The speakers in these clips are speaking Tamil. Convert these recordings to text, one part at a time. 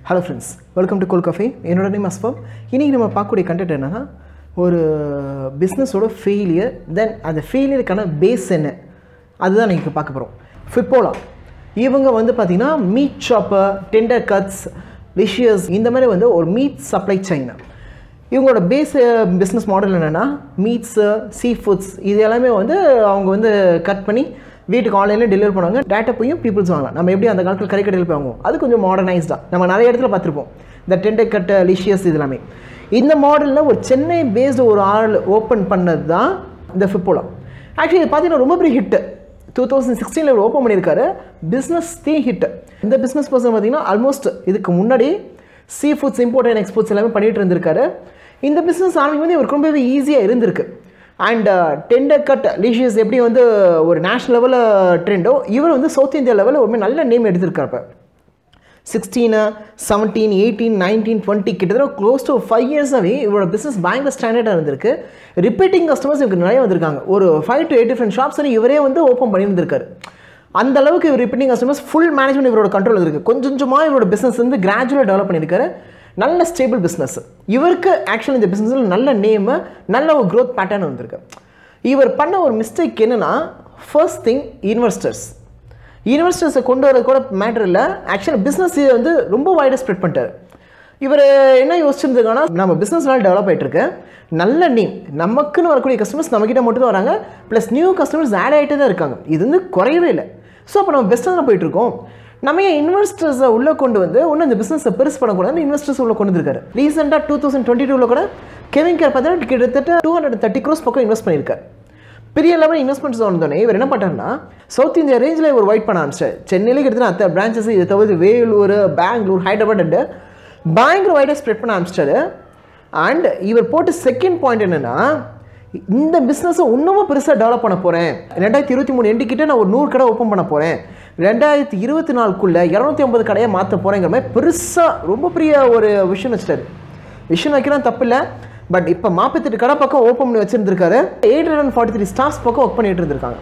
hello friends welcome to goal coffee என்னோட நேம் அஸ்ஃபம் இன்றைக்கி நம்ம பார்க்கக்கூடிய கண்டென்ட் என்னென்னா ஒரு பிஸ்னஸோட ஃபெயிலியர் தென் அந்த ஃபெயிலியருக்கான பேஸ் என்ன அதுதான் நீங்கள் பார்க்க போகிறோம் ஃபிப்போலா இவங்க வந்து பார்த்திங்கன்னா meat shopper tender cuts Licious இந்த மாதிரி வந்து ஒரு மீட் சப்ளை செயின் இவங்களோட பேஸ் பிஸ்னஸ் மாடல் என்னென்னா மீட்ஸு சீ ஃபுட்ஸ் இது எல்லாமே வந்து அவங்க வந்து கட் பண்ணி வீட்டுக்கு ஆன்லைனில் டெலிவரி பண்ணுவாங்க டேட்டா போயும் பீப்புள்ஸ் வாங்கலாம் நம்ம எப்படி அந்த காலத்தில் கறி கடையில் போய் வாங்குவோம் அது கொஞ்சம் மாடர்னைஸ்டாக நம்ம நிறைய இடத்துல பார்த்துருப்போம் இந்த டெண்டர் கட் லிஷியஸ் இது எல்லாமே இந்த மாடலில் ஒரு சென்னை பேஸ்டு ஒரு ஆள் ஓப்பன் பண்ணது தான் இந்த ஃபிப்போலா ஆக்சுவலி இது பார்த்தீங்கன்னா ரொம்ப பெரிய ஹிட்டு டூ தௌசண்ட் சிக்ஸ்டீனில் இவர் ஓப்பன் பண்ணியிருக்காரு பிஸ்னஸ் தீ ஹிட் இந்த பிஸ்னஸ் பர்சன் பார்த்தீங்கன்னா ஆல்மோஸ்ட் இதுக்கு முன்னாடி sea foods import and exports எல்லாமே பண்ணிட்டு இருந்திருக்காரு இந்த பிஸ்னஸ் ஆரம்பிக்கும் வந்து இவருக்கு ரொம்பவே ஈஸியாக இருந்திருக்கு அண்ட் டெண்டர் கட் லீஷியஸ் எப்படி வந்து ஒரு நேஷ்னல் லெவலில் ட்ரெண்டோ இவர் வந்து சவுத் இந்தியா லெவலில் ஒரு நல்ல நேம் எடுத்திருக்காரு sixteen seventeen eighteen nineteen twenty கிட்டத்தட்ட க்ளோஸ் டு ஃபைவ் இயர்ஸாகவே இவரோட பிஸ்னஸ் பயங்கர ஸ்டாண்டர்டாக இருந்திருக்கு ரிப்பீட்டிங் கஸ்டமர்ஸ் இவருக்கு நிறைய வந்திருக்காங்க ஒரு five to eight different shops வந்து இவரே வந்து ஓப்பன் பண்ணியிருந்திருக்காரு அந்த அளவுக்கு இவர் ரிப்பீட்டிங் கஸ்டமர்ஸ் ஃபுல் மேனேஜ்மெண்ட் இவரோட கண்ட்ரோல் இருக்குது கொஞ்சம் கொஞ்சமாக இவரோட பிஸ்னஸ் வந்து கிராஜுவலாக டெவலப் பண்ணியிருக்காரு நல்ல ஸ்டேபிள் பிஸ்னஸ் இவருக்கு ஆக்சுவலி இந்த பிஸ்னஸில் நல்ல நேமு நல்ல ஒரு க்ரோத் பேட்டர்ன் வந்திருக்கு இவர் பண்ண ஒரு மிஸ்டேக் என்னென்னா ஃபர்ஸ்ட் திங் இன்வெஸ்டர்ஸ் இன்வெஸ்டர்ஸை கொண்டு வரது கூட மேட்டர் இல்லை ஆக்சுவலாக பிஸ்னஸ் வந்து ரொம்ப வைடாக ஸ்ப்ரெட் பண்ணிட்டார் இவர் என்ன யோசிச்சிருந்துருக்காங்கன்னா நம்ம பிஸ்னஸ்னால டெவலப் ஆகிட்டுருக்கு நல்ல நேம் நமக்குன்னு வரக்கூடிய கஸ்டமர்ஸ் நம்மக்கிட்ட மட்டும் தான் வராங்க ப்ளஸ் நியூ கஸ்டமர்ஸ் ஆட் ஆகிட்டே தான் இருக்காங்க இது வந்து குறையவே இல்லை ஸோ அப்போ நம்ம பெஸ்ட்டாக தான் போயிட்டுருக்கோம் நம்ம ஏன் இன்வெஸ்டர்ஸை உள்ளே கொண்டு வந்து ஒன்றும் இந்த பிஸ்னஸை பெருசு பண்ணக்கூடாது இன்வெஸ்டர்ஸ் உள்ளே கொண்டு வந்திருக்காரு ரீசெண்டாக டூ தௌசண்ட் டுவெண்ட்டி டூவில் கூட கெவின் கேர் பார்த்தீங்கன்னா கிட்டத்தட்ட டூ ஹண்ட்ரட் தேர்ட்டி க்ரோஸ் பக்கம் இன்வெஸ்ட் பண்ணியிருக்காரு பெரிய லெவல் இன்வெஸ்ட்மெண்ட்ஸ் வந்தோடனே இவர் என்ன பண்ணுறாருன்னா சவுத் இந்தியா ரேஞ்சில் இவர் ஒயிட் பண்ண ஆரம்பிச்சார் சென்னையிலே கிட்டத்தட்ட அத்தை பிரான்ச்சஸ் இதை தவிர்த்து வேலூர் பெங்களூர் ஹைதராபாத் அண்டு பயங்கர வைடாக ஸ்ப்ரெட் பண்ண ஆரம்பிச்சிட்டாரு அண்ட் இவர் போட்டு செகண்ட் பாயிண்ட் என்னென்னா இந்த பிஸ்னஸை இன்னமும் பெருசாக டெவலப் பண்ண போகிறேன் ரெண்டாயிரத்தி இருபத்தி மூணு எண்டு கிட்ட நான் ஒரு நூறு கடை ஓப்பன் பண்ண போகிறேன் ரெண்டாயிரத்தி இருபத்தி நாலுக்குள்ளே இரநூத்தி ஐம்பது கடையை மாற்ற போகிறேங்கிற மாதிரி பெருசாக ரொம்ப பெரிய ஒரு விஷயம் வச்சுட்டாரு விஷயம் வைக்கலாம் தப்பு இல்லை பட் இப்போ நாற்பத்தெட்டு கடை பக்கம் ஓப்பன் பண்ணி வச்சுருந்துருக்காரு eight hundred forty three staffs பக்கம் ஒர்க் பண்ணிட்டு இருந்திருக்காங்க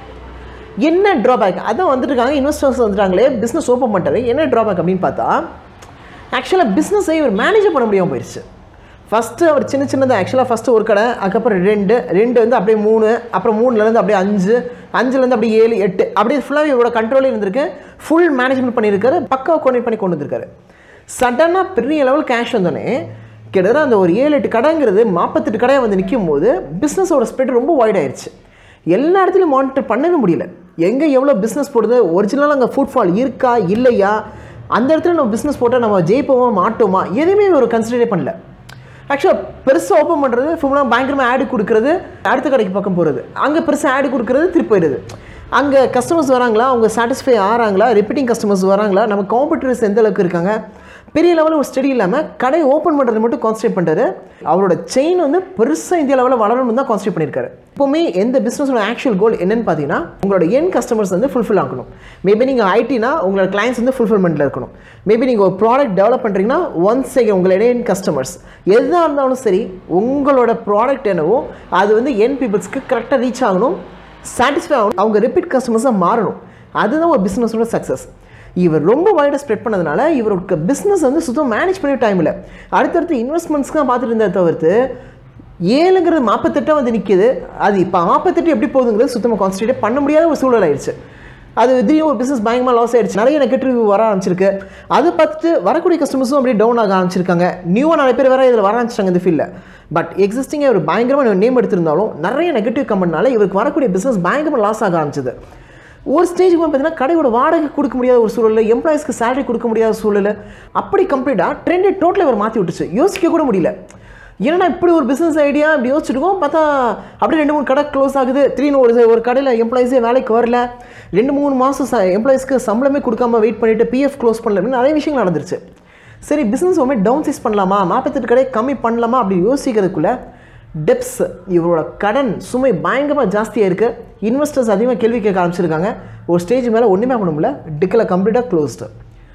என்ன ட்ராபேக் அதான் வந்துருக்காங்க இன்வெஸ்டர்ஸ் வந்துட்டாங்களே பிஸ்னஸ் ஓப்பன் பண்ணிட்டாரு என்ன ட்ராபேக் அப்படின்னு பார்த்தா ஆக்சுவலாக பிஸ்னஸை இவர் மேனேஜ் பண்ண முடியாமல் போயிடுச்சு ஃபஸ்ட்டு அவர் சின்ன சின்னதாக ஆக்சுவலாக ஃபஸ்ட்டு ஒரு கடை அதுக்கப்புறம் ரெண்டு ரெண்டு வந்து அப்படியே மூணு அப்புறம் மூணுலேருந்து அப்படியே அஞ்சு அஞ்சுலேருந்து அப்படியே ஏழு எட்டு அப்படியே ஃபுல்லாக இவரோட கண்ட்ரோலே இருந்திருக்கு ஃபுல் மேனேஜ்மெண்ட் பண்ணியிருக்காரு பக்காவை கோஆர்டினேட் பண்ணி கொண்டு வந்திருக்காரு சடனாக பெரிய லெவல் கேஷ் வந்தோடனே கிட்டத்தட்ட அந்த ஒரு ஏழு எட்டு கடைங்கிறது நாற்பத்தெட்டு கடையை வந்து நிற்கும் போது பிஸ்னஸோட ஸ்ப்ரெட் ரொம்ப வைட் ஆயிடுச்சு எல்லா இடத்துலையும் மானிட்டர் பண்ணவே முடியல எங்கே எவ்வளோ பிஸ்னஸ் போடுது ஒரிஜினலாக அங்கே ஃபுட்ஃபால் இருக்கா இல்லையா அந்த இடத்துல நம்ம பிஸ்னஸ் போட்டால் நம்ம ஜெயிப்போமா மாட்டோமா எதுவுமே ஒரு கன்சிடரே பண்ணல ஆக்சுவலாக பெருசாக ஓப்பன் பண்ணுறது ஃபுல்லாக பயங்கரமாக ஆடு கொடுக்குறது அடுத்த கடைக்கு பக்கம் போகிறது அங்கே பெருசாக ஆடு கொடுக்குறது திருப்பி போயிடுது அங்கே கஸ்டமர்ஸ் வராங்களா அவங்க சாட்டிஸ்ஃபை ஆகிறாங்களா ரிப்பீட்டிங் கஸ்டமர்ஸ் வராங்களா நம்ம காம்படிட்டர்ஸ் எந்த அளவுக்கு இருக்காங்க பெரிய லெவலில் ஒரு ஸ்டடி இல்லாமல் கடை ஓப்பன் பண்ணுறது மட்டும் கான்சன்ட்ரேட் பண்ணுறாரு அவரோட செயின் வந்து பெருசாக இந்திய லெவலில் வளரணும்னு தான் கான்சன்ட்ரேட் பண்ணியிருக்காரு எப்போவுமே எந்த பிஸ்னஸோட ஆக்சுவல் கோல் என்னன்னு பார்த்தீங்கன்னா உங்களோட என் கஸ்டமர்ஸ் வந்து ஃபுல்ஃபில் ஆகணும் மேபி நீங்கள் ஐடினா உங்களோட கிளைண்ட்ஸ் வந்து ஃபுல்ஃபில்மெண்ட்டில் இருக்கணும் மேபி நீங்கள் ஒரு ப்ராடக்ட் டெவலப் பண்ணுறீங்கன்னா ஒன்ஸ் செகண்ட் உங்களோட என் கஸ்டமர்ஸ் எதாக இருந்தாலும் சரி உங்களோட ப்ராடக்ட் என்னவோ அது வந்து என் பீப்புள்ஸ்க்கு கரெக்டாக ரீச் ஆகணும் சாட்டிஸ்ஃபை ஆகணும் அவங்க ரிப்பீட் கஸ்டமர்ஸாக மாறணும் அதுதான் ஒரு பிஸ்னஸோட சக்ஸஸ் இவர் ரொம்ப வைடாக ஸ்ப்ரெட் பண்ணதுனால இவருக்கு பிஸ்னஸ் வந்து சுத்தம் மேனேஜ் பண்ண டைம் இல்லை அடுத்தடுத்து இன்வெஸ்ட்மெண்ட்ஸ்க்கு தான் பார்த்துட்டு இருந்ததை தவிர்த்து ஏழுங்கிறது நாற்பத்தெட்டாக வந்து நிற்கிது அது இப்போ நாற்பத்தெட்டு எப்படி போகுதுங்கிறது சுத்தமாக கான்சன்ட்ரேட் பண்ண முடியாத ஒரு சூழல் ஆயிடுச்சு அது திடீர்னு ஒரு பிஸ்னஸ் பயங்கரமாக லாஸ் ஆயிடுச்சு நிறைய நெகட்டிவ் வர ஆரம்பிச்சிருக்கு அதை பார்த்துட்டு வரக்கூடிய கஸ்டமர்ஸும் அப்படியே டவுன் ஆக ஆரம்பிச்சிருக்காங்க நியூவாக நிறைய பேர் வேறு இதில் வர ஆரம்பிச்சிட்டாங்க இந்த ஃபீல்டில் பட் எக்ஸிஸ்டிங்காக ஒரு பயங்கரமாக நேம் எடுத்திருந்தாலும் நிறைய நெகட்டிவ் கமெண்ட்னால இவருக்கு வரக்கூடிய பிஸ்னஸ் பயங்கரமாக லாஸ் ஆக ஆரம்பிச்சது ஒரு ஸ்டேஜுக்கு பார்த்தீங்கன்னா கடையோட வாடகை கொடுக்க முடியாத ஒரு சூழல் எம்ப்ளாயிஸ்க்கு சேலரி கொடுக்க முடியாத சூழல் அப்படி கம்ப்ளீட்டாக ட்ரெண்டை டோட்டலாக இவர் மாற்றி விட்டுச்சு யோசிக்க கூட முடியல ஏன்னா இப்படி ஒரு பிஸ்னஸ் ஐடியா இப்படி யோசிச்சுருக்கோம் பார்த்தா அப்படியே ரெண்டு மூணு கடை க்ளோஸ் ஆகுது திடீர்னு ஒரு ஒரு கடையில் எம்ப்ளாயிஸே வேலைக்கு வரல ரெண்டு மூணு மாதம் ச எம்ப்ளாயிஸ்க்கு சம்பளமே கொடுக்காம வெயிட் பண்ணிவிட்டு பிஎஃப் க்ளோஸ் பண்ணல அப்படின்னு நிறைய விஷயங்கள் நடந்துருச்சு சரி பிஸ்னஸ் ஒன்று டவுன் சைஸ் பண்ணலாமா நாற்பத்தெட்டு கடை கம்மி பண்ணலாமா அப்படி யோசிக்கிறதுக்குள்ளே டெப்ஸ் இவரோட கடன் சுமை பயங்கரமாக ஜாஸ்தியாக இருக்குது இன்வெஸ்டர்ஸ் அதிகமாக கேள்வி கேட்க ஆரம்பிச்சிருக்காங்க ஒரு ஸ்டேஜ் மேலே ஒன்றுமே பண்ண முடியல டிக்கில் கம்ப்ளீட்டாக க்ளோஸ்டு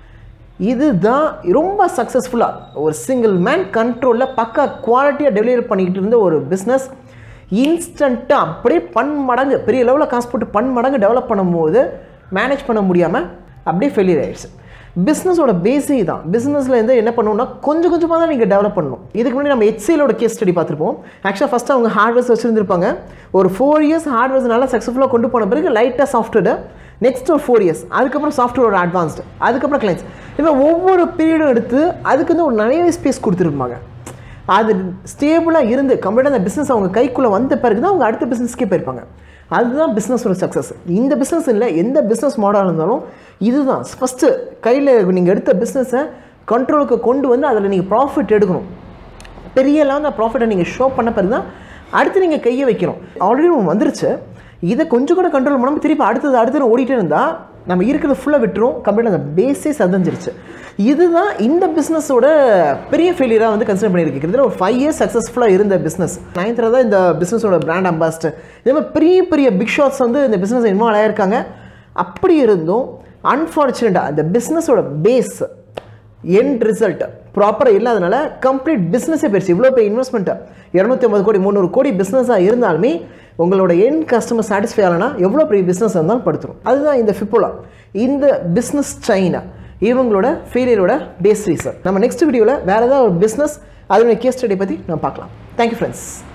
இதுதான் ரொம்ப சக்ஸஸ்ஃபுல்லாக ஒரு சிங்கிள் மேன் கண்ட்ரோலில் பக்கா குவாலிட்டியாக டெலிவரி பண்ணிக்கிட்டு இருந்த ஒரு பிஸ்னஸ் இன்ஸ்டண்ட்டாக அப்படியே பன்மடங்கு பெரிய லெவலில் காசு போட்டு பன்மடங்கு டெவலப் பண்ணும்போது மேனேஜ் பண்ண முடியாமல் அப்படியே ஃபெயிலியர் ஆயிடுச்சு பிஸ்னஸோட பேஸே தான் பிஸ்னஸில் இருந்து என்ன பண்ணணும்னா கொஞ்சம் கொஞ்சமாக தான் நீங்கள் டெவலப் பண்ணணும் இதுக்கு முன்னாடி நம்ம ஹெச்சிஎலோட கேஸ் ஸ்டடி பார்த்துருப்போம் ஆக்சுவலாக ஃபஸ்ட்டு அவங்க ஹார்ட்வேர்ஸ் வச்சுருந்துருப்பாங்க ஒரு ஃபோர் இயர்ஸ் ஹார்ட்வேர்ஸ் நல்லா சக்ஸஸ்ஃபுல்லாக கொண்டு போன பிறகு லைட்டாக சாஃப்ட்வேர் நெக்ஸ்ட் ஒரு ஃபோர் இயர்ஸ் அதுக்கப்புறம் சாஃப்ட்வேர் அட்வான்ஸ்டு அதுக்கப்புறம் கிளைண்ட்ஸ் இப்போ ஒவ்வொரு பீரியடும் எடுத்து அதுக்கு வந்து ஒரு நிறையவே ஸ்பேஸ் கொடுத்துருப்பாங்க அது ஸ்டேபிளாக இருந்து கம்ப்ளீட்டாக அந்த பிஸ்னஸ் அவங்க கைக்குள்ளே வந்த பிறகு தான் அவங்க அடுத்த பிஸ்னஸ்க்கே போயிருப்பாங்க அதுதான் பிஸ்னஸோட சக்ஸஸ் இந்த பிஸ்னஸ் இல்லை எந்த பிஸ்னஸ் மாடலாக இருந்தாலும் இதுதான் ஃபஸ்ட்டு கையில் நீங்கள் எடுத்த பிஸ்னஸை கண்ட்ரோலுக்கு கொண்டு வந்து அதில் நீங்கள் ப்ராஃபிட் எடுக்கணும் பெரிய லெவலில் ப்ராஃபிட்டை நீங்கள் ஷோ பண்ண பிறகு தான் அடுத்து நீங்கள் கையை வைக்கணும் ஆல்ரெடி வந்துருச்சு இதை கொஞ்சம் கூட கண்ட்ரோல் பண்ணாமல் திருப்பி அடுத்தது அடுத்தது ஓடிட்டே இருந்தால் நம்ம இருக்கிறத ஃபுல்லாக விட்டுரும் கம்ப்ளீட்டாக அந்த பேஸே சதஞ்சிருச்சு இதுதான் இந்த பிஸ்னஸோட பெரிய ஃபெயிலியராக வந்து கன்சிடர் பண்ணியிருக்கு கிட்டத்தட்ட ஒரு ஃபைவ் இயர்ஸ் சக்ஸஸ்ஃபுல்லாக இருந்த பிஸ்னஸ் நைன்த்தில் தான் இந்த பிஸ்னஸோட பிராண்ட் அம்பாஸ்டர் இதே மாதிரி பெரிய பெரிய பிக் ஷாட்ஸ் வந்து இந்த பிஸ்னஸ் இன்வால்வ் ஆகியிருக்காங்க அப்படி இருந்தும் அன்ஃபார்ச்சுனேட்டாக அந்த பிஸ்னஸோட பேஸ் எண்ட் ரிசல்ட் ப்ராப்பராக இல்லாதனால கம்ப்ளீட் பிஸ்னஸே போயிடுச்சு இவ்வளோ பெரிய இன்வெஸ்ட்மெண்ட்டு இரநூத்தி ஐம்பது கோடி முந்நூறு கோடி பிஸ்னஸாக இருந்தாலுமே உங்களோட எண்ட் கஸ்டமர் சாட்டிஸ்ஃபை ஆகலைன்னா எவ்வளோ பெரிய பிஸ்னஸ் இருந்தாலும் படுத்துரும் அதுதான் இந்த ஃபிப்போலா இந்த பிஸ்னஸ் சைனா இவங்களோட ஃபெயிலியரோட பேஸ் ரீசன் நம்ம நெக்ஸ்ட் வீடியோவில் வேறு ஏதாவது ஒரு பிஸ்னஸ் அதோட கேஸ் ஸ்டடி பற்றி நம்ம பார்க்கலாம் தேங்க்யூ ஃப்ரெண்ட்ஸ்